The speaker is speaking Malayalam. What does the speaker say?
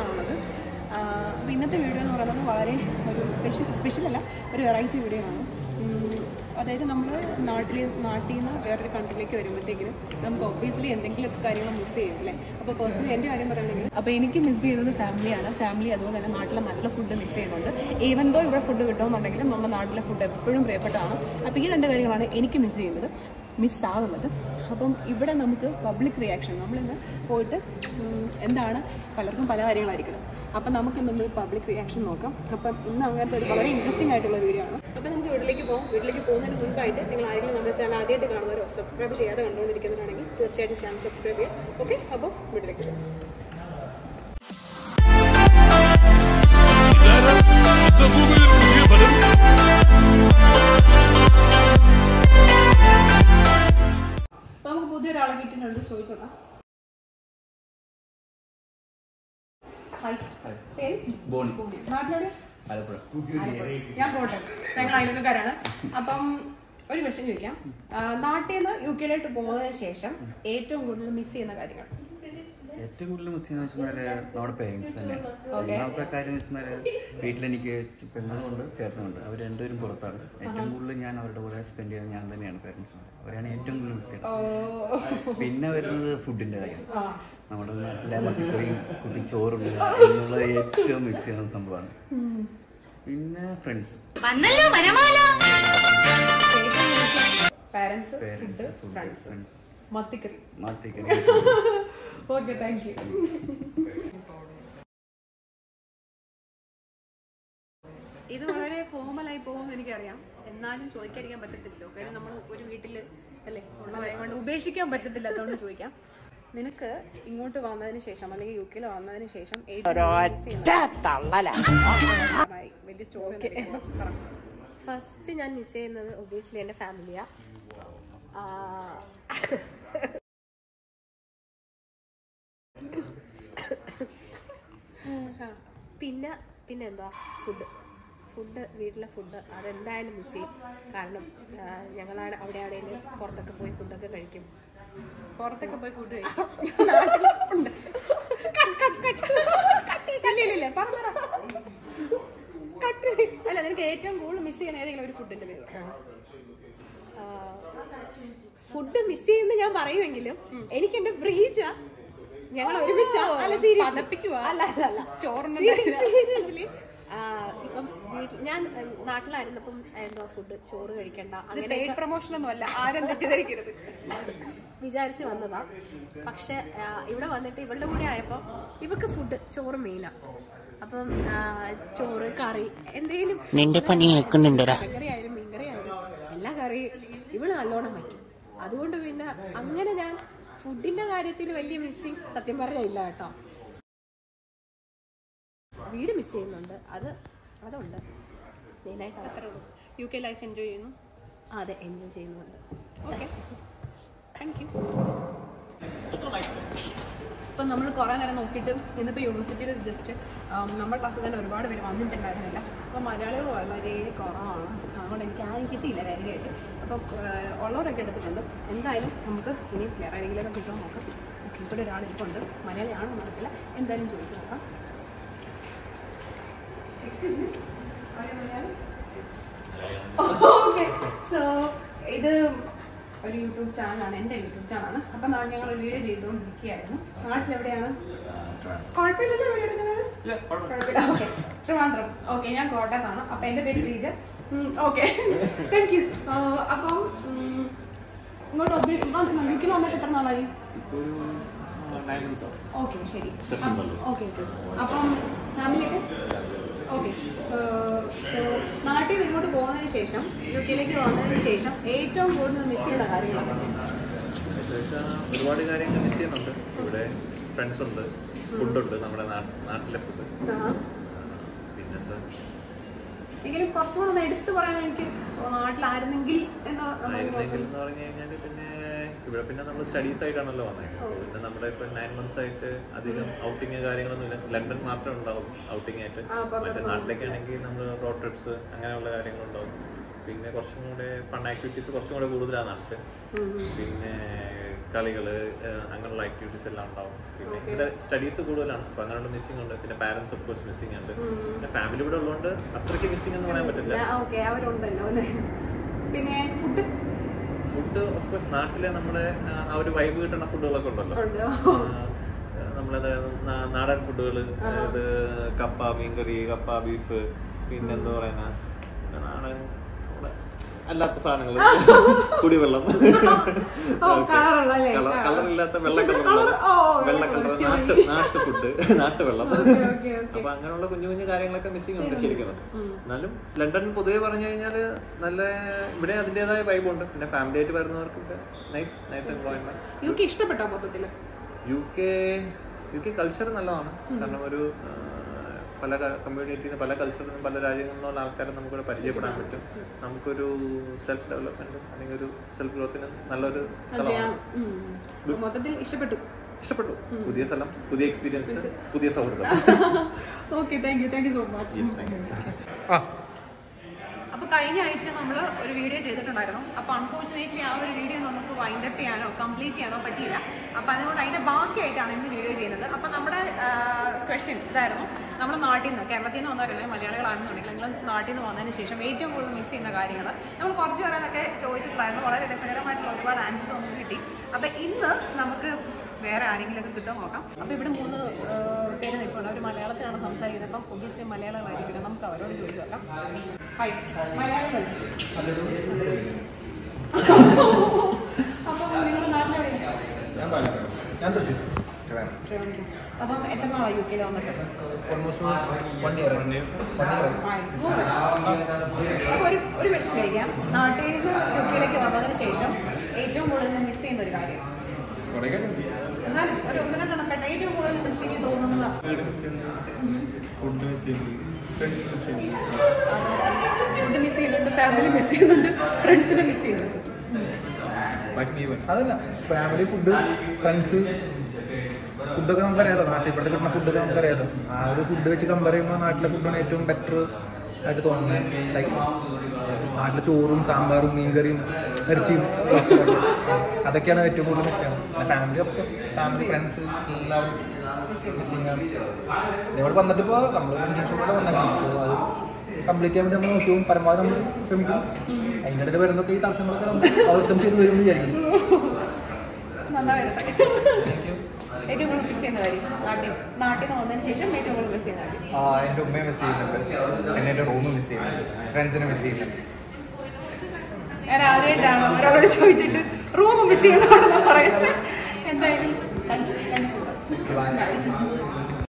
ആണുള്ളത് അപ്പോൾ ഇന്നത്തെ വീഡിയോ എന്ന് പറയുന്നത് വളരെ ഒരു സ്പെഷ്യൽ സ്പെഷ്യൽ അല്ല ഒരു വെറൈറ്റി വീഡിയോ ആണ് ഉം, അതായത് നമ്മൾ നാട്ടിൽ നാട്ടിൽ നിന്ന് വേറൊരു കൺട്രിയിലേക്ക് വരുമ്പോഴത്തേക്കിനും നമുക്ക് ഒബ്വിയസ്ലി എന്തെങ്കിലുമൊക്കെ കാര്യങ്ങൾ മിസ് ചെയ്യും അല്ലേ അപ്പോൾ പേഴ്സണലി എൻ്റെ കാര്യം പറയുകയാണെങ്കിൽ അപ്പോൾ എനിക്ക് മിസ് ചെയ്യുന്നത് ഫാമിലിയാണ് ഫാമിലി അതുപോലെ തന്നെ നാട്ടിലെ നല്ല ഫുഡ് മിസ് ചെയ്യുന്നുണ്ട് ഈവൻ ദോ ഇവിടെ ഫുഡ് കിട്ടുമെന്നുണ്ടെങ്കിലും നമ്മുടെ നാട്ടിലെ ഫുഡ് എപ്പോഴും പ്രിയപ്പെട്ടതാണ് അപ്പോൾ ഈ രണ്ട് കാര്യങ്ങളാണ് എനിക്ക് മിസ് ചെയ്യുന്നത് മിസ്സാകുന്നത് അപ്പം ഇവിടെ നമുക്ക് പബ്ലിക് റിയാക്ഷൻ നമ്മളിന്ന് പോയിട്ട് ഉം, എന്താണ് പലർക്കും പല കാര്യങ്ങളായിരിക്കണം അപ്പം നമുക്ക് ഇന്നൊന്ന് പബ്ലിക് റിയാക്ഷൻ നോക്കാം അപ്പം ഇന്ന് അങ്ങനത്തെ ഒരു വളരെ ഇൻട്രസ്റ്റിംഗ് ആയിട്ടുള്ള വീഡിയോ ആണ് അപ്പം നമുക്ക് വീട്ടിലേക്ക് പോകും വീട്ടിലേക്ക് പോകുന്നതിന് മുൻപായിട്ട് നിങ്ങൾ ആരെങ്കിലും നമ്മുടെ ചാനൽ ആദ്യമായിട്ട് കാണുന്നവരോ സബ്സ്ക്രൈബ് ചെയ്യാതെ കണ്ടുകൊണ്ടിരിക്കുന്നവരാണെങ്കിൽ തീർച്ചയായിട്ടും ചാനൽ സബ്സ്ക്രൈബ് ചെയ്യാം ഓക്കെ അപ്പോൾ വീട്ടിലേക്ക് പോകും Загубили друзья, അപ്പോൾ നമുക്ക് പുതിയൊരാളെ കിട്ടിയിട്ടുണ്ട് ചോദിച്ചോക്കാം ഹായ് പേര് ബോണി നാട്ടിലോടെ ആലപ്പുഴ ഞാൻ പോട്ടെ ഞങ്ങൾ അയൽക്കാരാണ് അപ്പം ഒരു ക്വസ്റ്റ്യൻ ചോദിക്കാം ആ, നാട്ടിൽ നിന്ന് യു കെയിലോട്ട് പോകുന്നതിന് ശേഷം ഏറ്റവും കൂടുതൽ മിസ് ചെയ്യുന്ന കാര്യങ്ങൾ ഏറ്റവും കൂടുതൽ മിസ് ചെയ്യുന്ന വെച്ചാൽ നമ്മുടെ പേരൻസ് തന്നെയാണ് ഒന്നാമത്തെ കാര്യം എന്ന് വെച്ചാൽ വീട്ടിലെനിക്ക് പെണ്ണുമുണ്ട് ചേട്ടനുണ്ട് അവർ രണ്ടുപേരും പുറത്താണ് ഏറ്റവും കൂടുതൽ ഞാൻ അവരുടെ കൂടെ സ്പെൻഡ് ചെയ്യുന്നത് ഞാൻ തന്നെയാണ് പേരൻസിനോട് അവരെയാണ് ഏറ്റവും കൂടുതൽ മിസ് ചെയ്യുന്നത് പിന്നെ വരുന്നത് ഫുഡിന്റെ കാര്യം നമ്മുടെ നാട്ടിലെ മത്തിക്കറിയും കുട്ടി ചോറുണ്ട് എന്നുള്ളത് ഏറ്റവും മിസ് ചെയ്യുന്ന സംഭവമാണ് പിന്നെ ഫ്രണ്ട്സ് വന്നല്ലോ Vanamala parents parents food friends friends മത്തിക്കറി മത്തിക്കറി ഓക്കെ താങ്ക് യു ഇത് വളരെ ഫോമലായി പോകുമെന്ന് എനിക്കറിയാം എന്നാലും ചോദിക്കാതിരിക്കാൻ പറ്റത്തില്ലല്ലോ കാര്യം നമ്മൾ ഒരു വീട്ടിൽ അല്ലേ ഉള്ള കാര്യം കൊണ്ട് ഉപേക്ഷിക്കാൻ പറ്റത്തില്ല അതുകൊണ്ട് ചോദിക്കാം നിനക്ക് ഇങ്ങോട്ട് വന്നതിന് ശേഷം അല്ലെങ്കിൽ യു കെയിൽ വന്നതിന് ശേഷം ഏറ്റവും miss ചെയ്യുന്ന- വലിയ സ്റ്റോറി ഫസ്റ്റ് ഞാൻ മിസ് ചെയ്യുന്നത് ഒബിയസ്ലി എൻ്റെ ഫാമിലിയാ പിന്നെ പിന്നെ എന്താ ഫുഡ് ഫുഡ് വീട്ടിലെ ഫുഡ് അതെന്തായാലും മിസ് ചെയ്യും കാരണം ആ, ഞങ്ങളാണ് അവിടെ ആണെങ്കിലും പുറത്തൊക്കെ പോയി ഫുഡൊക്കെ കഴിക്കും പുറത്തൊക്കെ പോയി ഫുഡ് കഴിക്കും നാട്ടിലെ food. Cut, cut, cut. ഇല്ല, ഇല്ല, ഇല്ല. പറ, പറ. Cut. അല്ല നിനക്ക് ഏറ്റവും കൂടുതൽ മിസ് ചെയ്യുന്ന ഏതെങ്കിലും ഒരു ഫുഡിന്റെ പേര് പറ. ഫുഡ് മിസ് ചെയ്യുമെന്ന് ഞാൻ പറയുമെങ്കിലും എനിക്ക് എന്റെ ബ്രീജ ഞങ്ങൾ ഒരുമിച്ച് അല്ല സീരിയസ് പതപ്പിക്കുവാ? അല്ല അല്ല അല്ല ചോറിന്റെ സീരിയസ്ലി ഇപ്പം വീട്ടിൽ ഞാൻ ആ, നാട്ടിലായിരുന്നപ്പം എന്തോ ഫുഡ് ചോറ് കഴിക്കണ്ട ഇത് അങ്ങനെ പെയ്ഡ് പ്രൊമോഷൻ ഒന്നും അല്ല ആരും തെറ്റിദ്ധരിക്കരുത് വിചാരിച്ച് വന്നതാ പക്ഷെ ആ, ഇവിടെ വന്നിട്ട് ഇവളുടെ കൂടെ ആയപ്പോ ഇവക്ക് ഫുഡ് ചോറ് മെയിനാ അപ്പം ആ, ചോറ് കറി എന്തെങ്കിലും നിന്റെ പണി കേൾക്കുന്നുണ്ടടാ പച്ചക്കറി ആയാലും മീൻകറി ആയാലും എല്ലാ കറിയും ഇവള് നല്ലോണം വയ്ക്കും അതുകൊണ്ട് പിന്നെ അങ്ങനെ ഞാൻ ഫുഡിന്റെ കാര്യത്തിൽ വലിയ മിസ്സിങ് സത്യം പറഞ്ഞാൽ ഇല്ല കേട്ടോ വീട് മിസ് ചെയ്യുന്നുണ്ട് അത് അതുണ്ട് മെയിനായിട്ട് അത്രേ ഉള്ളൂ യു കെ ലൈഫ് എൻജോയ് ചെയ്യുന്നു അതെ എൻജോയ് ചെയ്യുന്നുണ്ട് ഓക്കെ താങ്ക് യു ഇപ്പം നമ്മൾ കുറേ നേരം നോക്കിയിട്ട് ഇന്നിപ്പോൾ യൂണിവേഴ്സിറ്റിയിൽ ജസ്റ്റ് നമ്മുടെ ക്ലാസ്സിൽ തന്നെ ഒരുപാട് പേര് വന്നിട്ടുണ്ടായിരുന്നില്ല അപ്പോൾ മലയാളികൾ വളരെ കുറവാണ് അതുകൊണ്ട് എനിക്ക് ആരും കിട്ടിയില്ല കാര്യമായിട്ട് അപ്പോൾ ഉള്ളവരൊക്കെ എടുത്തിട്ടുണ്ട് എന്തായാലും നമുക്ക് ഇനി വേറെ ആരെങ്കിലുമൊക്കെ കിട്ടുമോ നോക്കാം ഓക്കെ ഇവിടെ ഒരാൾ ഇരിപ്പുണ്ട് മലയാളിയാണോ നടക്കില്ല എന്തായാലും ചോദിച്ചു നോക്കാം ഓക്കെ സോ ഇത് ഒരു യൂട്യൂബ് ചാനലാണ് എൻ്റെ യൂട്യൂബ് ചാനലാണ് അപ്പം നാ- ഞങ്ങൾ ഒരു വീഡിയോ ചെയ്തുകൊണ്ടിരിക്കുകയായിരുന്നു നാട്ടിലെവിടെയാണ് കുഴപ്പമില്ലല്ലോ വീഡിയോ എടുക്കുന്നത് കുഴപ്പമില്ല ഓക്കെ ട്രിവാൻഡ്രം ഓക്കെ ഞാൻ കോട്ടയത്താണ് അപ്പം എൻ്റെ പേര് റീജ ഓക്കെ താങ്ക് യു അപ്പം ഉം, ഇങ്ങോട്ട് വീട്ടിൽ വന്നിട്ട് എത്ര നാളായി ഓക്കെ ശരി ഓക്കെ ഓക്കെ അപ്പം ഫാമിലിയൊക്കെ ഓക്കെ സോ നാട്ടിൽ നിന്ന് ഇങ്ങോട്ട് പോകുന്നതിന് ശേഷം യു കെയിലേക്ക് വന്നതിന് ശേഷം ഏറ്റവും കൂടുതൽ മിസ് ചെയ്യുന്ന കാര്യങ്ങളൊക്കെ ശേഷം ഒരുപാട് കാര്യങ്ങൾ മിസ് ചെയ്യുന്നുണ്ട് ഇവിടെ ഫ്രണ്ട്സ് ഉണ്ട് ഫുഡുണ്ട് നമ്മുടെ നാ- നാട്ടിലെ ഫുഡ് പിന്നെന്താ എങ്കിലും കുറച്ചുകൂടെ ഒന്ന് എടുത്തു പറയാൻ എനിക്ക് നാട്ടിലായിരുന്നെങ്കിൽ എന്ന് ആയിരുന്നെങ്കിൽ എന്ന് പറഞ്ഞു കഴിഞ്ഞാൽ പിന്നെ ഇവിടെ പിന്നെ നമ്മൾ സ്റ്റഡീസ് ആയിട്ടാണല്ലോ വന്നത് അപ്പോൾ പിന്നെ നമ്മുടെ ഇപ്പൊ നയൻ മന്ത്സ് ആയിട്ട് അധികം ഔട്ടിങ് കാര്യങ്ങളൊന്നുമില്ല ലണ്ടൻ മാത്രമേ ഉണ്ടാവും ഔട്ടിംഗ് ആയിട്ട് മറ്റേ നാട്ടിലേക്കാണെങ്കിൽ നമ്മൾ റോഡ് ട്രിപ്സ് അങ്ങനെയുള്ള കാര്യങ്ങളുണ്ടാവും പിന്നെ കുറച്ചും കൂടെ ഫൺ ആക്ടിവിറ്റീസ് കുറച്ചും കൂടെ കൂടുതലാണ് നാട്ടിൽ പിന്നെ കളികള് ഏഹ് അങ്ങനെയുള്ള ആക്ടിവിറ്റീസ് എല്ലാം ഉണ്ടാവും പിന്നെ ഇവിടെ സ്റ്റഡീസ് കൂടുതലാണ് അപ്പൊ അങ്ങനെയുള്ള മിസ്സിംഗ് ഉണ്ട് പിന്നെ പാരന്റ്സ് ഓഫ് കോഴ്സ് മിസ്സിംഗ് ഉണ്ട് പിന്നെ ഫാമിലി ഇവിടെ ഉള്ളതുകൊണ്ട് അത്രയ്ക്ക് മിസ്സിംഗ് എന്ന് പറയാൻ പറ്റില്ല ഓക്കെ അവരുണ്ടല്ലോ അല്ലേ പിന്നെ ഫുഡ് ഫുഡ് ഓഫ് കോഴ്സ് നാട്ടിലെ നമ്മുടെ ആ, ആ ഒരു വൈബ് കിട്ടുന്ന ഫുഡുകളൊക്കെ ഉണ്ടല്ലോ ഉണ്ടോ ആ, നമ്മളത് നാ- നാടൻ ഫുഡുകൾ അതായത് കപ്പ മീൻകറി കപ്പ ബീഫ് പിന്നെന്താ പറയുന്ന പിന്നെ നാടൻ നമ്മുടെ അല്ലാത്ത സാധനങ്ങൾ കുടിവെള്ളം ഓ, colour അല്ലേ? കളറില്ലാത്ത വെള്ള പക്ഷെ ഇവിടെ കളറുള്ള colour- ഓ, വെള്ള ഓ, കളർ ഓക്കേ, നാട്ട് നാട്ടു ഫുഡ് നാട്ടുവെള്ളം ഓക്കേ, ഓക്കേ, ഓക്കേ. അപ്പൊ അങ്ങനെയുള്ള കുഞ്ഞു കുഞ്ഞു കാര്യങ്ങളൊക്കെ മിസ്സിംഗ് ഉണ്ട് ശരിക്കും എന്നാലും ലണ്ടൻ പൊതുവെ പറഞ്ഞു കഴിഞ്ഞാല് നല്ല ഇവിടെ അതിന്റേതായ വൈബ് ഉണ്ട് പിന്നെ ഫാമിലി ആയിട്ട് വരുന്നവർക്കൊക്കെ നൈസ് നൈസ് എൻവയോൺമെന്റ് യുക്ക് ഇഷ്ടപ്പെട്ടോ മൊത്തത്തില് U K U K culture നല്ലതാണ് കാരണം ഒരു ആ, പല കമ്മ്യൂണിറ്റിന്ന് പല കൾച്ചറിൽ പല രാജ്യങ്ങളിൽ നിന്നുള്ള ആൾക്കാരെ നമുക്കിവിടെ പരിചയപ്പെടാൻ പറ്റും നമുക്കൊരു സെൽഫ് ഡെവലപ്മെന്റും അല്ലെങ്കിൽ ഒരു സെൽഫ് ഗ്രോത്തിനും നല്ലൊരു സ്ഥലമാണ് ഉം. മൊത്തത്തിൽ ഇഷ്ടപ്പെട്ടു ഇഷ്ടപ്പെട്ടു പുതിയ സ്ഥലം പുതിയ എക്സ്പീരിയൻസ് പുതിയ സൗഹൃദം okay thank you thank you so much അപ്പോൾ കഴിഞ്ഞ ആഴ്ച നമ്മൾ ഒരു വീഡിയോ ചെയ്തിട്ടുണ്ടായിരുന്നു അപ്പോൾ അൺഫോർച്ചുനേറ്റ്ലി ആ ഒരു വീഡിയോ നമുക്ക് വൈൻഡ് അപ്പ് ചെയ്യാനോ കംപ്ലീറ്റ് ചെയ്യാനോ പറ്റിയില്ല അപ്പോൾ അതുകൊണ്ട് അതിൻ്റെ ബാക്കിയായിട്ടാണ് ഇന്ന് വീഡിയോ ചെയ്യുന്നത് അപ്പോൾ നമ്മുടെ ക്വസ്റ്റ്യൻ ഇതായിരുന്നു നമ്മുടെ നാട്ടിൽ നിന്ന് കേരളത്തിൽ നിന്ന് വന്നവരല്ലേ മലയാളികളാണെന്നുണ്ടെങ്കിൽ നിങ്ങൾ നാട്ടിൽ നിന്ന് വന്നതിന് ശേഷം ഏറ്റവും കൂടുതൽ മിസ് ചെയ്യുന്ന കാര്യങ്ങൾ നമ്മൾ കുറച്ച് പേരൊക്കെ ചോദിച്ചിട്ടുണ്ടായിരുന്നു വളരെ രസകരമായിട്ടുള്ള ഒരുപാട് ആൻസേഴ്സ് നമുക്ക് കിട്ടി അപ്പോൾ ഇന്ന് നമുക്ക് വേറെ ആരെങ്കിലും ഒക്കെ കിട്ടുമോ നോക്കാം അപ്പോൾ ഇവിടെ മൂന്ന് ആ, പേര് നിൽപ്പുണ്ട് അവർ മലയാളത്തിലാണ് സംസാരിക്കുന്നത് അപ്പം ഒബിയസ്ലി മലയാളമായിരിക്കും നമുക്ക് അവരോട് ചോദിച്ചു നോക്കാം ഹായ് മലയാളം അപ്പം നിങ്ങൾ നാട്ടിലെവിടെ ഞാൻ തൃശ്ശൂർ അപ്പം എത്ര നാളായി യു കെയിൽ വന്നിട്ട് almost one year one year അപ്പോൾ ഒരു ഒരു ക്വസ്റ്റ്യൻ കഴിക്കാം നാട്ടിൽ നിന്ന് യു കെയിലേക്ക് വന്നതിന് ശേഷം ഏറ്റവും കൂടുതൽ മിസ് ചെയ്യുന്ന ഒരു കാര്യം എന്നാലും ഒരു ഒന്ന് രണ്ടെണ്ണം പെട്ടെന്ന് ഏറ്റവും കൂടുതൽ മിസ്സിങ് തോന്നുന്നത് ഫുഡ് മിസ് ചെയ്യുന്നു ഫ്രണ്ട്സ് മിസ് ചെയ്യുന്നു ഫുഡ് മിസ് ചെയ്യുന്നുണ്ട് ഫാമിലി മിസ് ചെയ്യുന്നുണ്ട് ഫ്രണ്ട്സിനെ മിസ് ചെയ്യുന്നുണ്ട് ബാക്കി ഈവൻ അതല്ല ഫാമിലി ഫുഡ് ഫ്രണ്ട്സ് ഫുഡൊക്കെ നമുക്കറിയാലോ നാട്ടിൽ ഇപ്പോഴത്തെ കിട്ടുന്ന ഫുഡൊക്കെ നമുക്കറിയാലോ ആ ഒരു ഫുഡ് വെച്ച് കമ്പയർ ചെയ്യുമ്പോൾ നാട്ടിലെ ഫുഡാണ് ഏറ്റവും ബെറ്റർ ആയിട്ട് തോന്നുന്നത് ലൈക്ക് നാട്ടിലെ ചോറും സാമ്പാറും മീൻകറിയും ഇറച്ചിയും അതൊക്കെയാണ് ഏറ്റവും കൂടുതൽ മിസ് ചെയ്യുന്നത് ഫാമിലി ഒക്കെ ഫാമിലി ഫ്രണ്ട്സ് എല്ലാവരും മിസ്സിങ് ആണ് ഇവിടെ വന്നിട്ട് ഇപ്പോൾ നമ്മൾ ഇന്ത്യൻസിലൂടെ വന്നേക്കാം സോ അത് കംപ്ലീറ്റ് ചെയ്യാൻ വേണ്ടി നമ്മൾ നോക്കും പരമാവധി നമ്മൾ ശ്രമിക്കും അതിൻ്റെ ഇടയിൽ വരുന്നൊക്കെ ഈ തടസ്സങ്ങളൊക്കെ നമ്മൾ അവർക്കും ചെയ്ത് വരും എന്ന് വിചാരിക്കും നന്നായി വരട്ടെ ഏറ്റവും കൂടുതൽ മിസ് ചെയ്യുന്ന കാര്യം നാട്ടിൽ നാട്ടിൽ നിന്ന് വന്നതിന് ശേഷം ഏറ്റവും കൂടുതൽ മിസ് ചെയ്യുന്ന കാര്യം ആ എൻ്റെ ഉമ്മയെ മിസ് ചെയ്യുന്നുണ്ട് എന്നെ എൻ്റെ റൂം മിസ് ചെയ്യുന്നുണ്ട് ഫ്രണ്ട്സിനെ മിസ് ചെയ്യുന്നുണ്ട് ഞാൻ ആദ്യമായിട്ടാണ് ഒരാളോട് ചോദിച്ചിട്ട് റൂം മിസ് ചെയ്യുന്നതാണെന്ന് പറയുന്നത്